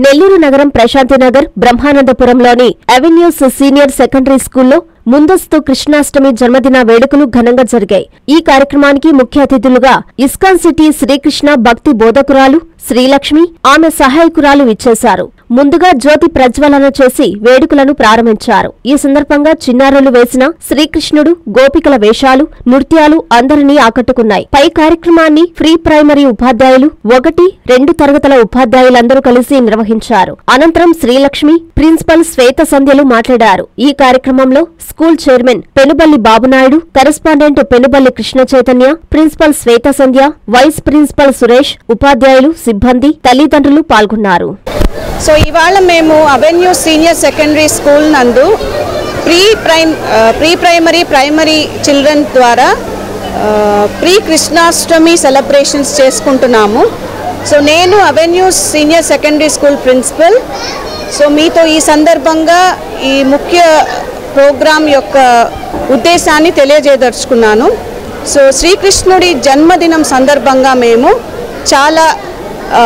నెల్లూరు నగరం ప్రశాంతినగర్ బ్రహ్మానందపురంలోని avenues senior secondary స్కూల్లో ముందస్తు కృష్ణాష్టమి జన్మదిన వేడుకలు ఘనంగా జరిగాయి ఈ కార్యక్రమానికి ముఖ్య అతిథులుగా ఇస్కాన్ సిటీ శ్రీకృష్ణ భక్తి బోధకురాలు శ్రీలక్ష్మి ఆమె సహాయకురాలు ఇచ్చేశారు ముందుగా జ్యోతి ప్రజ్వలన చేసి వేడుకలను ప్రారంభించారు ఈ సందర్భంగా చిన్నారులు వేసిన శ్రీకృష్ణుడు గోపికల వేషాలు నృత్యాలు అందరినీ ఆకట్టుకున్నాయి పై కార్యక్రమాన్ని ఫ్రీ ప్రైమరీ ఉపాధ్యాయులు ఒకటి రెండు తరగతుల ఉపాధ్యాయులందరూ కలిసి నిర్వహించారు అనంతరం శ్రీలక్ష్మి ప్రిన్సిపల్ శ్వేత సంధ్యలు మాట్లాడారు ఈ కార్యక్రమంలో school chairman Penuballi Babunaidu correspondent Penuballi Krishna Chaitanya principal Shweta Sandhya vice principal Suresh ఉపాధ్యాయులు సిబ్బంది తల్లిదండ్రులు పాల్గొన్నారు సో ఇవాళ మేము అవెన్యూ సీనియర్ సెకండరీ స్కూల్ నందు pre prime ah, pre primary primary children ద్వారా ఆ, ప్రీ కృష్ణాష్టమి సెలబ్రేషన్స్ చేసుకుంటున్నాము సో నేను avenue senior secondary school principal so మీతో ఈ సందర్భంగా ఈ ముఖ్య ప్రోగ్రాం యొక్క ఉద్దేశాన్ని తెలియజేయదలుచుకున్నాను సో శ్రీకృష్ణుడి జన్మదినం సందర్భంగా మేము చాలా ఆ,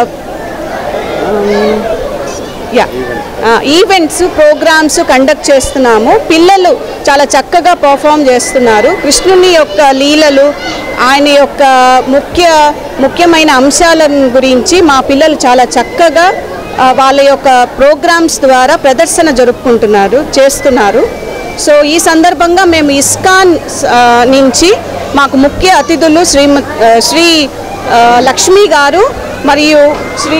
యా ఈవెంట్స్ ప్రోగ్రామ్స్ కండక్ట్ చేస్తున్నాము పిల్లలు చాలా చక్కగా పర్ఫామ్ చేస్తున్నారు కృష్ణుని యొక్క లీలలు ఆయన యొక్క ముఖ్య ముఖ్యమైన అంశాల గురించి మా పిల్లలు చాలా చక్కగా ఆ, వాళ్ళ యొక్క ప్రోగ్రామ్స్ ద్వారా ప్రదర్శన జరుపుకుంటున్నారు చేస్తున్నారు సో ఈ సందర్భంగా మేము ఇస్కాన్ ఆ, నుంచి మాకు ముఖ్య అతిథులు శ్రీ శ్రీ ఆ, లక్ష్మి గారు మరియు శ్రీ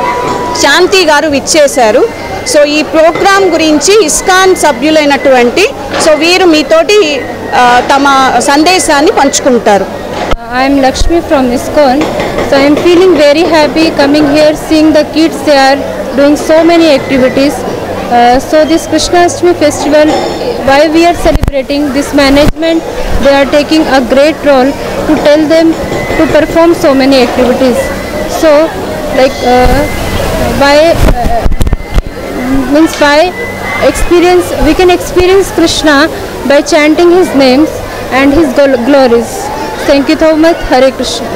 శాంతి గారు విచ్చేశారు సో ఈ ప్రోగ్రాం గురించి ఇస్కాన్ సభ్యులైనటువంటి సో వీరు మీతోటి ఆ, తమ సందేశాన్ని పంచుకుంటారు I am Lakshmi from ISKCON. So I am feeling very happy coming here, seeing the kids. They are doing so many activities. Uh, so this Krishnastami festival, why we are celebrating this management, they are taking a great role to tell them to perform so many activities. So like uh, by uh, means by experience we can experience krishna by chanting his names and his gol- glories thank you so much hare krishna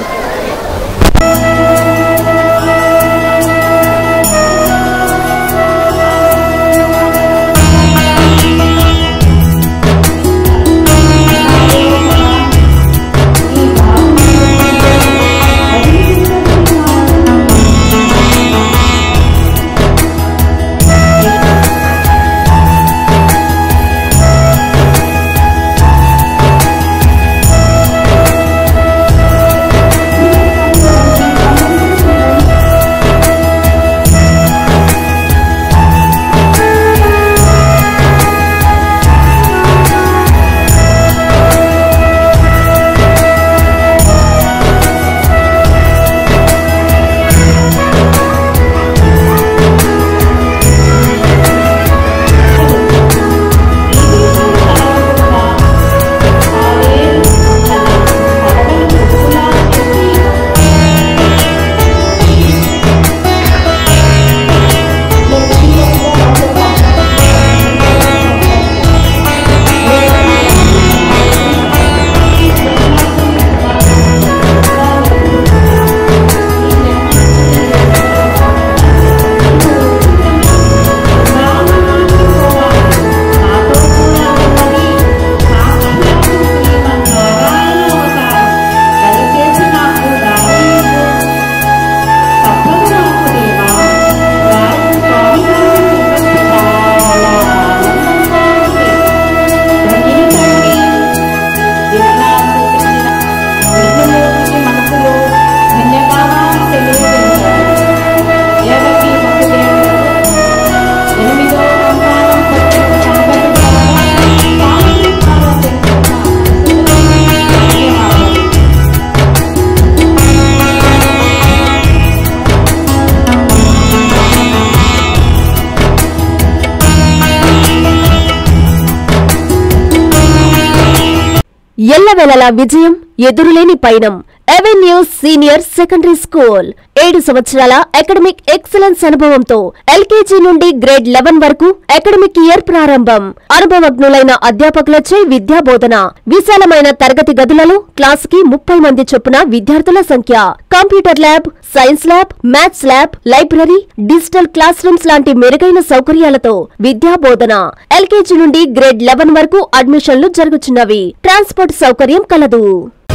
ఎల్లవెలలా విజయం ఎదురులేని పయనం avenues senior secondary school ఏడు సంవత్సరాల academic excellence అనుభవంతో LKG నుండి grade eleven వరకు academic year ప్రారంభం అనుభవజ్ఞులైన అధ్యాపకులచే విద్యా బోధన విశాలమైన తరగతి గదులలో క్లాస్ కి ముప్పై మంది చొప్పున విద్యార్థుల సంఖ్య computer lab science lab maths lab library digital class rooms లాంటి మెరుగైన సౌకర్యాలతో విద్యా బోధన ఎల్కేజీ నుండి గ్రేడ్ లెవెన్ వరకు అడ్మిషన్లు జరుగుతున్నవి ట్రాన్స్పోర్ట్ సౌకర్యం కలదు